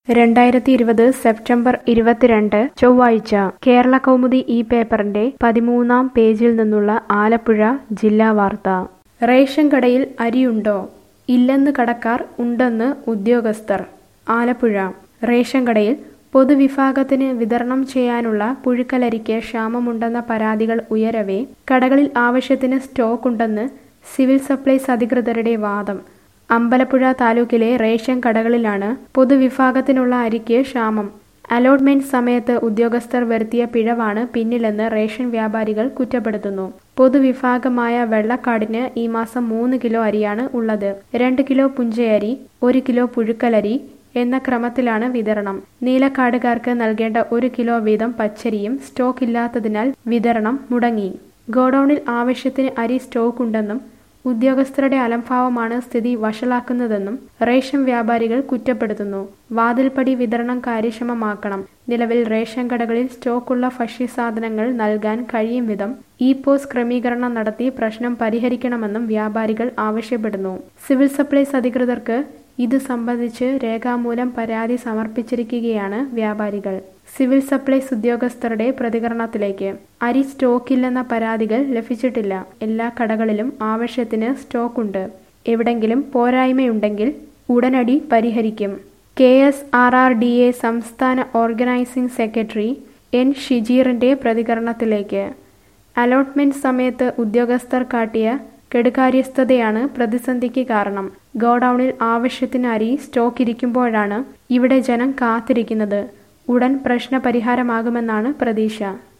രണ്ടായിരത്തി ഇരുപത് സെപ്റ്റംബർ ഇരുപത്തിരണ്ട് ചൊവ്വാഴ്ച കേരള കൗമുദി ഈ പേപ്പറിന്റെ പതിമൂന്നാം പേജിൽ നിന്നുള്ള ആലപ്പുഴ ജില്ലാ വാർത്ത റേഷൻ കടയിൽ അരിയുണ്ടോ ഇല്ലെന്ന് കടക്കാർ ഉണ്ടെന്ന് ഉദ്യോഗസ്ഥർ ആലപ്പുഴ റേഷൻ കടയിൽ പൊതുവിഭാഗത്തിന് വിതരണം ചെയ്യാനുള്ള പുഴുക്കലരിക്ക് ക്ഷാമമുണ്ടെന്ന പരാതികൾ ഉയരവേ കടകളിൽ ആവശ്യത്തിന് സ്റ്റോക്ക് ഉണ്ടെന്ന് സിവിൽ സപ്ലൈസ് അധികൃതരുടെ വാദം അമ്പലപ്പുഴ താലൂക്കിലെ റേഷൻ കടകളിലാണ് പൊതുവിഭാഗത്തിനുള്ള അരിക്ക് ക്ഷാമം അലോട്ട്മെന്റ് സമയത്ത് ഉദ്യോഗസ്ഥർ വരുത്തിയ പിഴവാണ് പിന്നിലെന്ന് റേഷൻ വ്യാപാരികൾ കുറ്റപ്പെടുത്തുന്നു പൊതുവിഭാഗമായ വെള്ളക്കാടിന് ഈ മാസം മൂന്ന് കിലോ അരിയാണ് ഉള്ളത് രണ്ട് കിലോ പുഞ്ചയരി ഒരു കിലോ പുഴുക്കലരി എന്ന ക്രമത്തിലാണ് വിതരണം നീലക്കാടുകാർക്ക് നൽകേണ്ട ഒരു കിലോ വീതം പച്ചരിയും സ്റ്റോക്ക് ഇല്ലാത്തതിനാൽ വിതരണം മുടങ്ങി ഗോഡൌണിൽ ആവശ്യത്തിന് അരി സ്റ്റോക്ക് ഉണ്ടെന്നും ഉദ്യോഗസ്ഥരുടെ അലംഭാവമാണ് സ്ഥിതി വഷളാക്കുന്നതെന്നും റേഷൻ വ്യാപാരികൾ കുറ്റപ്പെടുത്തുന്നു വാതിൽപ്പടി വിതരണം കാര്യക്ഷമമാക്കണം നിലവിൽ റേഷൻ കടകളിൽ സ്റ്റോക്കുള്ള ഭക്ഷ്യസാധനങ്ങൾ നൽകാൻ കഴിയും വിധം ഇ പോസ് ക്രമീകരണം നടത്തി പ്രശ്നം പരിഹരിക്കണമെന്നും വ്യാപാരികൾ ആവശ്യപ്പെടുന്നു സിവിൽ സപ്ലൈസ് അധികൃതർക്ക് ഇത് സംബന്ധിച്ച് രേഖാമൂലം പരാതി സമർപ്പിച്ചിരിക്കുകയാണ് വ്യാപാരികൾ സിവിൽ സപ്ലൈസ് ഉദ്യോഗസ്ഥരുടെ പ്രതികരണത്തിലേക്ക് അരി സ്റ്റോക്കില്ലെന്ന പരാതികൾ ലഭിച്ചിട്ടില്ല എല്ലാ കടകളിലും ആവശ്യത്തിന് സ്റ്റോക്കുണ്ട് എവിടെങ്കിലും പോരായ്മയുണ്ടെങ്കിൽ ഉടനടി പരിഹരിക്കും K S R R D A സംസ്ഥാന ഓർഗനൈസിംഗ് സെക്രട്ടറി എൻ ഷിജീറിന്റെ പ്രതികരണത്തിലേക്ക് അലോട്ട്മെന്റ് സമയത്ത് ഉദ്യോഗസ്ഥർ കാട്ടിയ കെടുകാര്യസ്ഥതയാണ് പ്രതിസന്ധിക്ക് കാരണം ഗോഡൌണിൽ ആവശ്യത്തിന് അരി സ്റ്റോക്ക് ഇരിക്കുമ്പോഴാണ് ഇവിടെ ജനം കാത്തിരിക്കുന്നത് ഉടൻ പ്രശ്ന പരിഹാരമാകുമെന്നാണ് പ്രതീക്ഷ